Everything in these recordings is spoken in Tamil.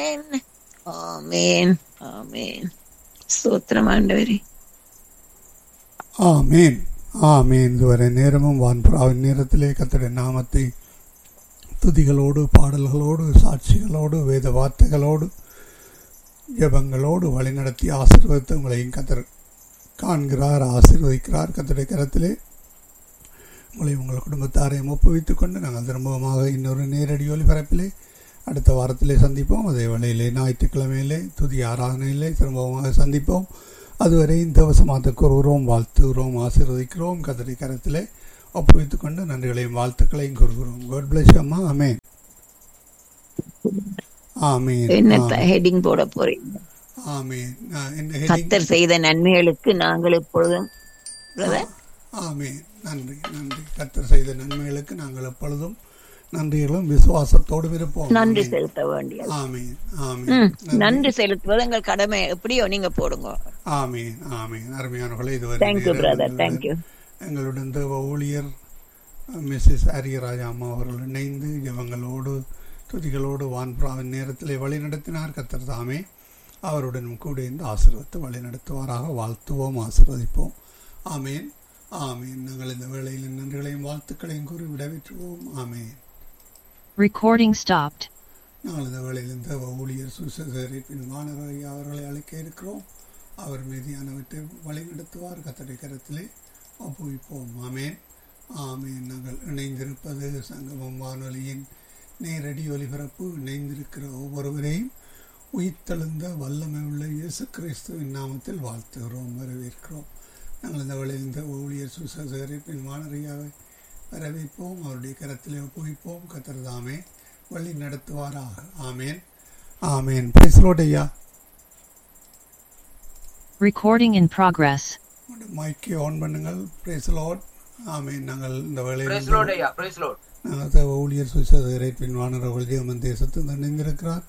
ஆமேன் ஆமேன் ஸ்தோத்திரம் ஆண்டவரே ஆமேன் ஆமேன் இதுவரை நேரமும் வான்புறாவின் நேரத்திலே கத்தருடைய நாமத்தை துதிகளோடு பாடல்களோடு சாட்சிகளோடு வேத வார்த்தைகளோடு ஜெபங்களோடு வழிநடத்தி ஆசீர்வதித்து உங்களையும் கத்தர் காண்கிறார் ஆசீர்வதிக்கிறார் கத்தருடைய கரத்திலே உங்களை உங்கள் குடும்பத்தாரையும் ஒப்புவித்துக் கொண்டு நாங்கள் திரும்பமாக இன்னொரு நேரடி ஒலிபரப்பிலே அடுத்த வாரத்திலே சந்திப்போம் அதே வேளையிலே ஞாயிற்றுக்கிழமையிலே துதி ஆராதனையிலே திரும்பமாக சந்திப்போம் அதுவரை இந்த வசமாத்த கூறுகிறோம் வாழ்த்துகிறோம் ஆசீர்வதிக்கிறோம் கதறி கரத்திலே ஒப்புவித்துக் கொண்டு நன்றிகளையும் வாழ்த்துக்களையும் கூறுகிறோம் காட் பிளஸ் அம்மா ஆமேன் ஆமேன் என்ன ஆமேன். ஹெட்டிங் போட போறீங்க ஆமேன் நான் என்ன heading? கத்தர் செய்த நன்மைகளுக்கு நாங்கள் எப்பொழுதும் brother, ஆமேன் நன்றி நன்றி கத்தர் செய்த நன்மைகளுக்கு நாங்கள் எப்பொழுதும் நன்றிகளும் விசுவாசத்தோடு இருப்போம் நன்றி ஆமேன். செலுத்த வேண்டியது ஆமேன் ம், ஆமேன் நன்றி செலுத்துவது எங்கள் கடமை எப்படியோ நீங்க போடுங்க ஆமீன் ஆமீன் அருமையானவர்களே இதுவரை தேங்க்யூ நேரம் பிரதர் எங்களுடன் தேங்க்யூ எங்களுடன் தேவ ஊழியர் மிஸ்ஸஸ் அரியராஜா அம்மா அவர்கள் இணைந்து ஜெபங்களோடு துதிகளோடு வான்புறாவின் நேரத்திலே வழிநடத்தினார் கத்தர் தாமே அவருடன் கூட இந்த ஆசீர்வத்தை வழிநடத்துவாராக வாழ்த்துவோம் ஆசீர்வதிப்போம் ஆமேன் ஆமேன் நாங்கள் இந்த வேளையில் நன்றிகளையும் வாழ்த்துக்களையும் கூறி விடைபெற்றுவோம் ஆமேன் Recording stopped. நாங்கள் இந்த வேளையில் இந்த ஊழியர் சுசேரிப்பின் மாணவர் அவர்களை அழைக்க இருக்கிறோம் அவர் மீதியானவற்றை வழிநடத்துவார் கத்தடை கரத்திலே ஒப்புவிப்போம் ஆமேன் ஆமேன் நாங்கள் இணைந்திருப்பது சங்கமம் வானொலியின் நேரடி ஒலிபரப்பு இணைந்திருக்கிற ஒவ்வொருவரையும் உயிர்த்தெழுந்த வல்லமை உள்ள இயேசு கிறிஸ்துவின் நாமத்தில் வாழ்த்துகிறோம் வரவேற்கிறோம் நாங்கள் இந்த வேளையில் இந்த ஊழியர் சுசேரிப்பின் மாணவியாவை வரவேற்போம் அவருடைய கரத்திலே ஒப்புவிப்போம் கத்தர்தாமே வழி நடத்துவாராக ஆமேன் ஆமேன் பிரைஸ்லோட் ஐயா Recording in progress. மைக்கை ஆன் பண்ணுங்கள் பிரைஸ்லோட் ஆமேன் நாங்கள் இந்த வேளையில் பிரைஸ் லோட் ஐயா பிரைஸ் லோட் நாங்கள் தேவ ஊழியர் சுசேரை பின்வானர் அவர்கள் ஜெயமன் தேசத்தில் இணைந்திருக்கிறார்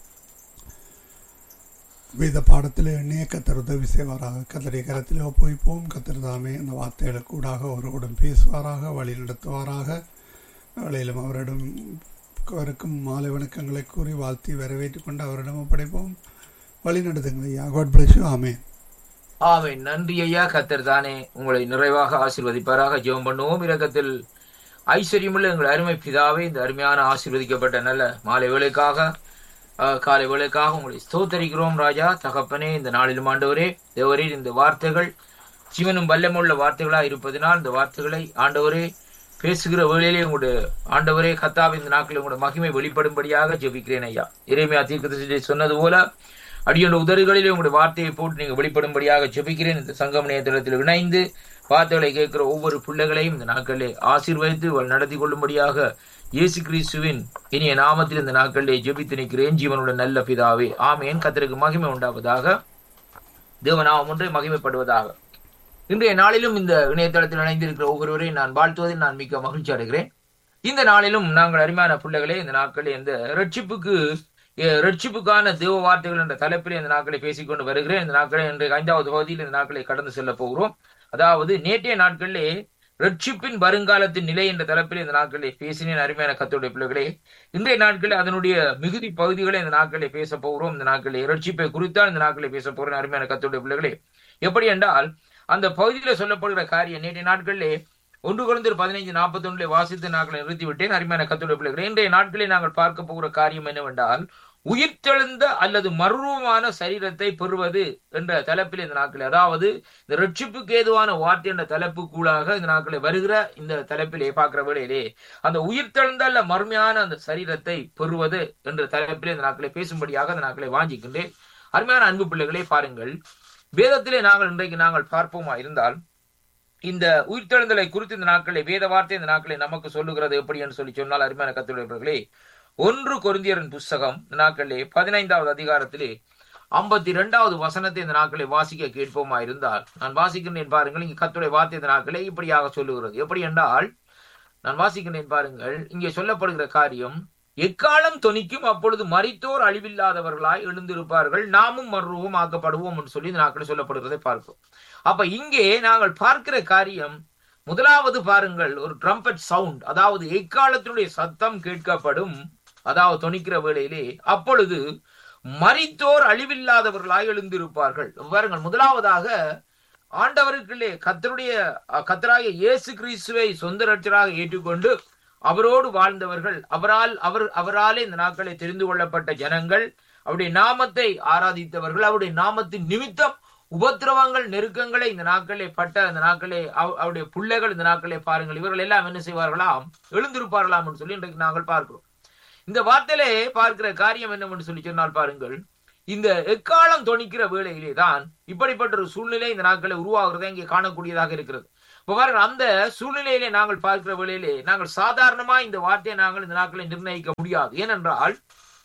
வேத பாடத்தில் எண்ணிய கத்தர் உதவி செய்வாராக கத்தரை கரத்தில் ஒப்புவிப்போம் கத்தர் தாமே அந்த வார்த்தைகளுக்கு கூடாக அவரோடும் பேசுவாராக வழி நடத்துவாராக வேளையிலும் அவரிடம் அவருக்கும் மாலை வணக்கங்களை கூறி வாழ்த்தி வரவேற்றுக் கொண்டு அவரிடம் ஒப்படைப்போம் வழி நடத்துங்கள் ஐயா காட் பிளஸ் ஆமேன் ஆமென் நன்றி ஐயா கத்தர் தானே உங்களை நிறைவாக ஆசீர்வதிப்பாராக ஜெபம் பண்ணுவோம் இரக்கத்தில் ஐஸ்வர்யமுள்ள எங்கள் அருமை பிதாவே இந்த அருமையான ஆசீர்வதிக்கப்பட்ட நல்ல மாலை வேலைக்காக அஹ், காலை வேலைக்காக உங்களை ஸ்தோத்தரிக்கிறோம் ராஜா தகப்பனே இந்த நாளிலும் ஆண்டவரே தேவரீர் இந்த வார்த்தைகள் ஜீவனும் வல்லமுள்ள வார்த்தைகளா இருப்பதனால் இந்த வார்த்தைகளை ஆண்டவரே பேசுகிற வேளையிலே உங்களுடைய ஆண்டவரே கத்தாவின் இந்த நாட்களில் உங்களுடைய மகிமை வெளிப்படும்படியாக ஜெபிக்கிறேன் ஐயா இறைமையா தீர்க்கதரிசி சொன்னது போல அடியோட உதறுகளிலே உங்களுடைய வார்த்தையை போட்டு நீங்க வெளிப்படும்படியாக ஜெபிக்கிறேன் இந்த சங்கம் நேரத்தில் இணைந்து வார்த்தைகளை கேட்கிற ஒவ்வொரு பிள்ளைகளையும் இந்த நாட்களிலே ஆசீர்வதித்து வழி நடத்தி கொள்ளும்படியாக இயேசு கிறிஸ்துவின் இனிய நாமத்தில் இந்த நாட்களிலே ஜெபித்து நிற்கிறேன் ஜீவனுடைய நல்ல பிதாவே ஆமேன் கத்தருக்கு மகிமை உண்டாவதாக தேவநாமம் ஒன்றே மகிமைப்படுவதாக இன்றைய நாளிலும் இந்த இணையதளத்தில் இணைந்திருக்கிற ஒவ்வொருவரையும் நான் வாழ்த்துவதில் நான் மிக்க மகிழ்ச்சி அடைகிறேன் இந்த நாளிலும் நாங்கள் அருமையான பிள்ளைகளே இந்த நாட்களில் இந்த ரட்சிப்புக்கு எ- ரட்சிப்புக்கான தேவ வார்த்தைகள் என்ற தலைப்பில் இந்த நாட்களை பேசிக்கொண்டு வருகிறேன் இந்த நாட்களை இன்றைய ஐந்தாவது பகுதியில் இந்த நாட்களை கடந்து செல்ல போகிறோம் அதாவது நேற்றைய நாட்களிலே ரட்சிப்பின் வருங்காலத்தின் நிலை என்ற தலைப்பில் இந்த நாட்களை பேசினேன் அருமையான கத்தோடைய பிள்ளைகளே இன்றைய நாட்களில் அதனுடைய மிகுதி பகுதிகளை இந்த நாட்களை பேச போகிறோம் இந்த நாட்களில் ரட்சிப்பை குறித்தான் இந்த நாட்களை பேச போகிறேன் அருமையான கத்தோடைய பிள்ளைகளே எப்படி என்றால் அந்த பகுதியில சொல்லப்படுகிற காரியம் நேற்றைய நாட்களிலே ஒன்று குழந்தை பதினைந்து நாற்பத்தி ஒன்றிலே வாசித்து நாட்களை நிறுத்திவிட்டேன் அருமையான கத்தோடைய பிள்ளைகளே இன்றைய நாட்களில் நாங்கள் பார்க்க போகிற காரியம் என்னவென்றால் உயிர்த்தெழுந்த அல்லது மர்வமான சரீரத்தை பெறுவது என்ற தலைப்பில் இந்த நாட்களில் அதாவது இந்த ரட்சிப்புக்கு ஏதுவான வார்த்தை என்ற தலைப்புக்குள்ளாக இந்த நாட்களில் வருகிற இந்த தலைப்பிலே பார்க்கிற வேளையிலே அந்த உயிர்த்தெழுந்த அல்ல மர்மையான அந்த சரீரத்தை பெறுவது என்ற தலைப்பிலே இந்த நாட்களை பேசும்படியாக இந்த நாட்களை வாஞ்சிக்கின்றேன் அருமையான அன்பு பிள்ளைகளே பாருங்கள் வேதத்திலே நாங்கள் இன்றைக்கு நாங்கள் பார்ப்போமா இருந்தால் இந்த உயிர்த்தெழுந்தலை குறித்து இந்த நாட்களை வேத வார்த்தை இந்த நாட்களை நமக்கு சொல்லுகிறது எப்படி என்று சொல்லி சொன்னால் அருமையான கத்துடையவர்களே ஒன்று கொரிந்தியரின் புஸ்தகம் இந்த நாட்களிலே பதினைந்தாவது அதிகாரத்திலே ஐம்பத்தி இரண்டாவது வசனத்தை இந்த நாட்களை வாசிக்க கேட்போமா இருந்தால் நான் வாசிக்கின்றேன் பாருங்கள் இங்கே கத்துடைய வார்த்தை இந்த நாட்களே இப்படியாக சொல்லுகிறது எப்படி என்றால் நான் வாசிக்கின்றேன் பாருங்கள் இங்கே சொல்லப்படுகிற காரியம் எக்காலம் தொனிக்கும் அப்பொழுது மரித்தோர் அழிவில்லாதவர்களாய் எழுந்திருப்பார்கள் நாமும் மறுரூபம் ஆக்கப்படுவோம் என்று சொல்லி இந்த நாட்களில் சொல்லப்படுகிறதை பார்ப்போம் அப்ப இங்கே நாங்கள் பார்க்கிற காரியம் முதலாவது பாருங்கள் ஒரு ட்ரம்பட் சவுண்ட் அதாவது எக்காலத்தினுடைய சத்தம் கேட்கப்படும் அதாவது தொனிக்கிற வேளையிலே அப்பொழுது மரித்தோர் அழிவில்லாதவர்களாய் எழுந்திருப்பார்கள் பாருங்கள் முதலாவதாக ஆண்டவருக்குள்ளே கத்தருடைய அஹ், கத்தராகிய இயேசு கிறிஸ்துவை சொந்த ரட்சராக ஏற்றுக்கொண்டு அவரோடு வாழ்ந்தவர்கள் அவரால் அவர் அவராலே இந்த நாட்களை தெரிந்து கொள்ளப்பட்ட ஜனங்கள் அவருடைய நாமத்தை ஆராதித்தவர்கள் அவருடைய நாமத்தின் நிமித்தம் உபத்திரவங்கள் நெருக்கங்களை இந்த நாட்களே பட்ட இந்த நாட்களே அவ- அவருடைய பிள்ளைகள் இந்த நாட்களே பாருங்கள் இவர்கள் எல்லாம் என்ன செய்வார்களாம் எழுந்திருப்பார்களாம் என்று சொல்லி இன்றைக்கு நாங்கள் பார்க்கிறோம் இந்த வார்த்தையிலே பார்க்கிற காரியம் என்னவென்று சொல்லி சொன்னால் பாருங்கள் இந்த எக்காலம் தொனிக்கிற வேளையிலே தான் இப்படிப்பட்ட ஒரு சூழ்நிலை இந்த நாட்களை உருவாகிறதை இங்கே காணக்கூடியதாக இருக்கிறது இப்ப பாருங்க அந்த சூழ்நிலையிலே நாங்கள் பார்க்கிற வேளையிலே நாங்கள் சாதாரணமா இந்த வார்த்தையை நாங்கள் இந்த நாட்களை நிர்ணயிக்க முடியாது ஏனென்றால்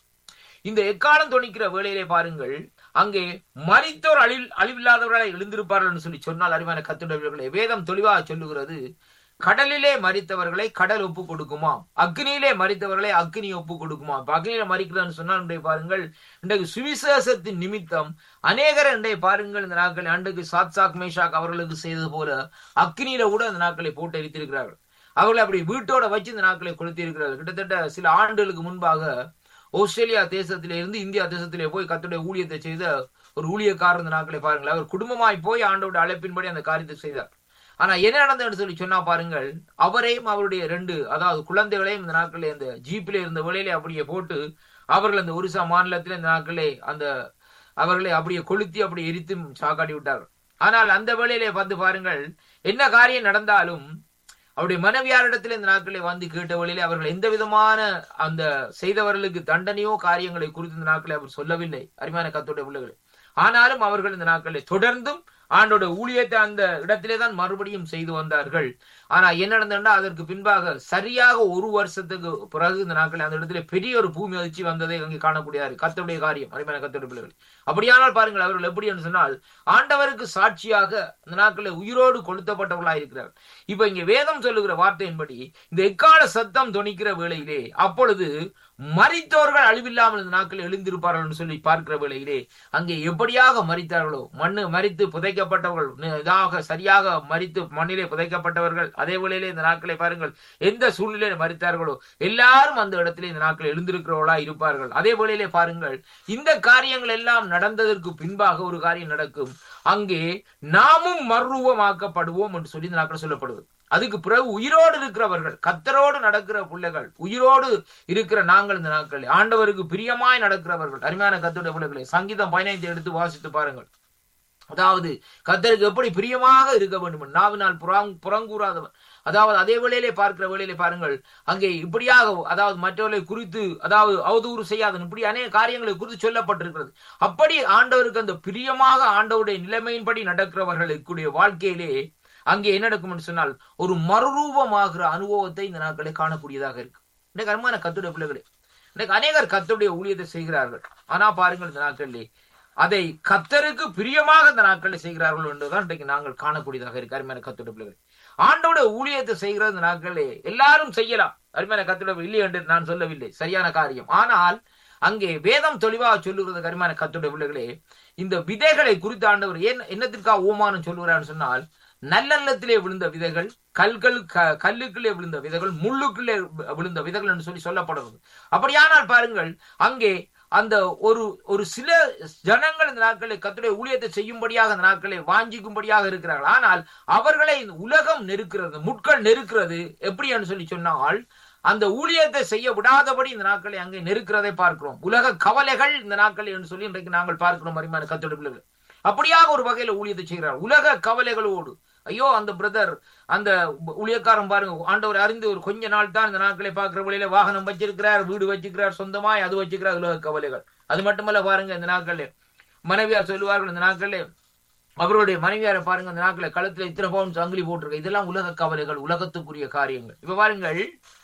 இந்த எக்காலம் தொனிக்கிற வேளையிலே பாருங்கள் அங்கே மரித்தோர் அழில் அழிவில்லாதவர்களை எழுந்திருப்பார்கள் என்று சொல்லி சொன்னால் அறிவான கத்துடவர்களே வேதம் தெளிவாக சொல்லுகிறது கடலிலே மரித்தவர்களை கடல் ஒப்பு கொடுக்குமாம் அக்னியிலே மரித்தவர்களை அக்னி ஒப்பு கொடுக்குமாம் இப்ப அக்னியில மறிக்கிறதுன்னு சொன்னால் இன்றைய பாருங்கள் இன்றைக்கு சுவிசேஷத்தின் நிமித்தம் அநேகர் இன்றைய பாருங்கள் இந்த நாட்களை அன்றைக்கு சாத்சாக் மேஷாக் அவர்களுக்கு செய்தது போல அக்னியில கூட இந்த நாட்களை போட்டு எரித்திருக்கிறார்கள் அவர்களை அப்படி வீட்டோட வச்சு இந்த நாட்களை கொளுத்தி இருக்கிறார்கள் கிட்டத்தட்ட சில ஆண்டுகளுக்கு முன்பாக ஆஸ்திரேலியா தேசத்திலே இருந்து இந்தியா தேசத்திலே போய் கத்துடைய ஊழியத்தை செய்த ஒரு ஊழியக்காரர் இந்த நாட்களை பாருங்கள் அவர் குடும்பமாய் போய் ஆண்டோட அழைப்பின்படி அந்த காரியத்தை செய்தார் ஆனா என்ன நடந்ததுன்னு சொல்லி சொன்னா பாருங்கள் அவரையும் அவருடைய ரெண்டு அதாவது குழந்தைகளையும் இந்த நாட்களே அந்த ஜீப்பிலே இருந்த வேலையிலே அப்படியே போட்டு அவர்கள் அந்த ஒரிசா மாநிலத்திலே இந்த நாட்களே அந்த அவர்களை அப்படியே கொளுத்தி அப்படியே எரித்து சாக்காடி விட்டார்கள் ஆனால் அந்த வேளையிலே வந்து பாருங்கள் என்ன காரியம் நடந்தாலும் அவருடைய மனைவியாரிடத்தில் இந்த நாட்களை வந்து கேட்ட வழியிலே அவர்கள் எந்த விதமான அந்த செய்தவர்களுக்கு தண்டனையோ காரியங்களை குறித்து இந்த நாட்களை அவர் சொல்லவில்லை அருமையான கத்தோட பிள்ளைகளை ஆனாலும் அவர்கள் இந்த நாட்களை தொடர்ந்தும் ஆண்டோட ஊழியத்தை அந்த இடத்திலே தான் மறுபடியும் செய்து வந்தார்கள் ஆனா என்ன நடந்ததுன்னா அதற்கு பின்பாக சரியாக ஒரு வருஷத்துக்கு பிறகு இந்த நாட்கள் அந்த இடத்துல பெரிய ஒரு பூமி அதிர்ச்சி வந்ததை அங்கே காணக்கூடியாரு கத்தருடைய காரியம் அருமையான கத்தோட பிள்ளைகள் அப்படியானால் பாருங்கள் அவர்கள் எப்படி என்று சொன்னால் ஆண்டவருக்கு சாட்சியாக இந்த நாட்களில் உயிரோடு கொளுத்தப்பட்டவர்களாக இருக்கிறார் இப்ப இங்க வேதம் சொல்லுகிற வார்த்தையின்படி இந்த எக்கால சத்தம் தொனிக்கிற வேளையிலே அப்பொழுது மரித்தோர்கள் அழிவில்லாமல் இந்த நாட்கள் எழுந்திருப்பார்கள் என்று சொல்லி பார்க்கிற வேளையிலே அங்கே எப்படியாக மரித்தார்களோ மண்ணு மரித்து புதைக்கப்பட்டவர்கள் நி- இதாக சரியாக மரித்து மண்ணிலே புதைக்கப்பட்டவர்கள் அதே வேளையிலே இந்த நாட்களை பாருங்கள் எந்த சூழ்நிலையில மரித்தார்களோ எல்லாரும் அந்த இடத்திலே இந்த நாட்கள் எழுந்திருக்கிறவர்களா இருப்பார்கள் அதே வேளையிலே பாருங்கள் இந்த காரியங்கள் எல்லாம் நடந்ததற்கு பின்பாக ஒரு காரியம் நடக்கும் அங்கே நாமும் மறுரூபமாக்கப்படுவோம் என்று சொல்லி இந்த நாட்கள் சொல்லப்படுது அதுக்கு பிறகு உயிரோடு இருக்கிறவர்கள் கத்தரோடு நடக்கிற பிள்ளைகள் உயிரோடு இருக்கிற நாங்கள் இந்த நாட்கள் ஆண்டவருக்கு பிரியமாய் நடக்கிறவர்கள் அருமையான கத்தோட பிள்ளைகளை சங்கீதம் பதினைந்து எடுத்து வாசித்து பாருங்கள் அதாவது கத்தருக்கு எப்படி பிரியமாக இருக்க வேண்டும் நாவினால் புறங் புறங்கூறாதவன் அதாவது அதே வேளையிலே பார்க்கிற வேளையிலே பாருங்கள் அங்கே இப்படியாக அதாவது மற்றவர்களை குறித்து அதாவது அவதூறு செய்யாதன் இப்படி அநேக காரியங்களை குறித்து சொல்லப்பட்டிருக்கிறது அப்படி ஆண்டவருக்கு அந்த பிரியமாக ஆண்டவருடைய நிலைமையின்படி நடக்கிறவர்களுக்குடைய வாழ்க்கையிலே அங்கே என்ன நடக்கும் என்று சொன்னால் ஒரு மறுரூபமாகிற அனுபவத்தை இந்த நாட்களை காணக்கூடியதாக இருக்கு இன்றைக்கு அருமையான கத்துடைய பிள்ளைகளே இன்றைக்கு அநேகர் கத்துடைய ஊழியத்தை செய்கிறார்கள் ஆனா பாருங்கள் இந்த நாட்களிலே அதை கத்தருக்கு பிரியமாக இந்த நாட்களில் செய்கிறார்கள் என்றுதான் இன்றைக்கு நாங்கள் காணக்கூடியதாக இருக்கு அருமையான கத்துடைய பிள்ளைகள் ஆண்டோட ஊழியத்தை செய்கிற இந்த நாட்களிலே எல்லாரும் செய்யலாம் அருமையான கத்துடைய இல்லை என்று நான் சொல்லவில்லை சரியான காரியம் ஆனால் அங்கே வேதம் தெளிவாக சொல்லுகிறது அருமையான கத்துடைய பிள்ளைகளே இந்த விதைகளை குறித்து ஆண்டவர் ஏன் என்னத்திற்காக ஓமானம் சொல்லுகிறான்னு சொன்னால் நல்லெண்ணத்திலே விழுந்த விதைகள் கல்கள் க- கல்லுக்குள்ளே விழுந்த விதைகள் முள்ளுக்குள்ளே விழுந்த விதைகள் என்று சொல்லி சொல்லப்படுறது அப்படியானால் பாருங்கள் அங்கே அந்த ஒரு ஒரு சில ஜனங்கள் இந்த நாட்களை கத்துடைய ஊழியத்தை செய்யும்படியாக இந்த நாட்களை வாஞ்சிக்கும்படியாக இருக்கிறார்கள் ஆனால் அவர்களை இந்த உலகம் நெருக்கிறது முட்கள் நெருக்கிறது எப்படி என்று சொல்லி சொன்னால் அந்த ஊழியத்தை செய்ய விடாதபடி இந்த நாட்களை அங்கே நெருக்கிறதை பார்க்கிறோம் உலக கவலைகள் இந்த நாட்கள் என்று சொல்லி இன்றைக்கு நாங்கள் பார்க்கிறோம் அருமையான கத்துடைய பிள்ளைகள் அப்படியாக ஒரு வகையில ஊழியத்தை செய்கிறார் உலக கவலைகளோடு ஐயோ அந்த பிரதர் அந்த ஊழியக்காரன் பாருங்க ஆண்டவர் அறிந்து ஒரு கொஞ்ச நாள் தான் இந்த நாட்களை பார்க்கிற வழியில வாகனம் வச்சிருக்கிறார் வீடு வச்சிருக்கிறார் சொந்தமாய் அது வச்சிருக்கிறார் உலக கவலைகள் அது மட்டுமல்ல பாருங்க இந்த நாட்கள்ல மனைவியார் சொல்லுவார்கள் இந்த நாட்கள்ல அவருடைய மனைவியாரை பாருங்க இந்த நாட்களை கழுத்துல இத்தனை பவுன் சங்கிலி போட்டிருக்க இதெல்லாம் உலக கவலைகள் உலகத்துக்குரிய காரியங்கள் இப்ப பாருங்கள்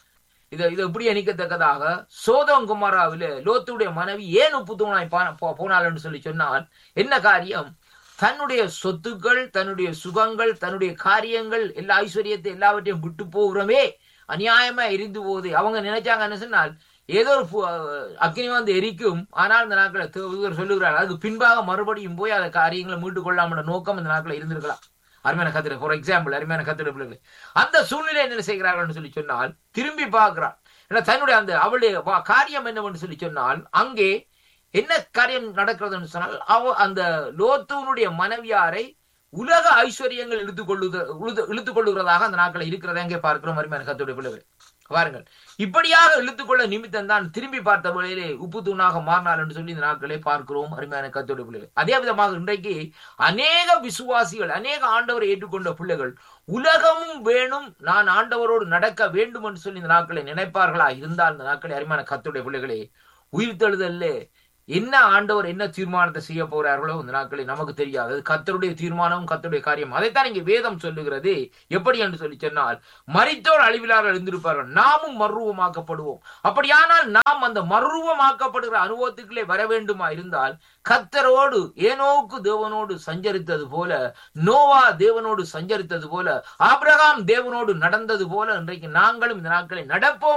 இதை இதை எப்படி எண்ணிக்கத்தக்கதாக சோதம் குமாராவில லோத்துடைய மனைவி ஏன் உப்பு தூணாய் போனாள் என்று சொல்லி சொன்னால் என்ன காரியம் தன்னுடைய சொத்துக்கள் தன்னுடைய சுகங்கள் தன்னுடைய காரியங்கள் எல்லா ஐஸ்வர்யத்தை எல்லாவற்றையும் விட்டு போகிறோமே அநியாயமா எரிந்து போகுது அவங்க நினைச்சாங்க என்ன சொன்னால் ஏதோ ஒரு பு- அக்னி வந்து எரிக்கும் ஆனால் இந்த நாட்களை தூதர் சொல்லுகிறார் அதுக்கு பின்பாக மறுபடியும் போய் அந்த காரியங்களை மீட்டுக் கொள்ளாம நோக்கம் இந்த நாட்களை இருந்திருக்கலாம் அருமையான கத்திர ஃபார் எக்ஸாம்பிள் அருமையான கத்திர பிள்ளைகளை அந்த சூழ்நிலை என்ன செய்கிறார்கள் சொல்லி சொன்னால் திரும்பி பார்க்கிறார் ஏன்னா தன்னுடைய அந்த அவளுடைய வா- காரியம் என்னவென்று சொல்லி சொன்னால் அங்கே என்ன காரியம் நடக்கிறதுன்னு சொன்னால் அவ அந்த லோத்துவனுடைய மனைவியாரை உலக ஐஸ்வர்யங்கள் இழுத்துக் கொள்ளுத இழுத்து- இழுத்துக் கொள்ளுகிறதாக அந்த நாட்களை இருக்கிறத எங்கே பார்க்கிறோம் அருமையான கத்துடைய பிள்ளைகள் பாருங்கள் இப்படியாக இழுத்துக்கொள்ள நிமித்தம் தான் திரும்பி பார்த்த வேளையிலே உப்பு தூணாக மாறினாள் என்று சொல்லி இந்த நாட்களை பார்க்கிறோம் அருமையான கத்துடைய பிள்ளைகள் அதே விதமாக இன்றைக்கு அநேக விசுவாசிகள் அநேக ஆண்டவரை ஏற்றுக்கொண்ட பிள்ளைகள் உலகமும் வேணும் நான் ஆண்டவரோடு நடக்க வேண்டும் என்று சொல்லி இந்த நாட்களை நினைப்பார்களா இருந்தால் இந்த நாட்களை அருமையான கத்துடைய பிள்ளைகளே உயிர்த்தெழுதல்ல என்ன ஆண்டவர் என்ன தீர்மானத்தை செய்ய போறார்களோ இந்த நாட்களில் நமக்கு தெரியாது அது கத்தருடைய தீர்மானம் கத்தருடைய காரியம் அதைத்தான் இங்கே வேதம் சொல்லுகிறது எப்படி என்று சொல்லி சொன்னால் மரித்தோர் அழிவிலார்கள் எழுந்திருப்பார்கள் நாமும் மர்ருவமாக்கப்படுவோம் அப்படியானால் நாம் அந்த மர்ருவமாக்கப்படுகிற அனுபவத்துக்குள்ளே வர வேண்டுமா இருந்தால் கத்தரோடு ஏனோக்கு தேவனோடு சஞ்சரித்தது போல நோவா தேவனோடு சஞ்சரித்தது போல ஆபிரகாம் தேவனோடு நடந்தது போல இன்றைக்கு நாங்களும் இந்த நாட்களை நடப்போம்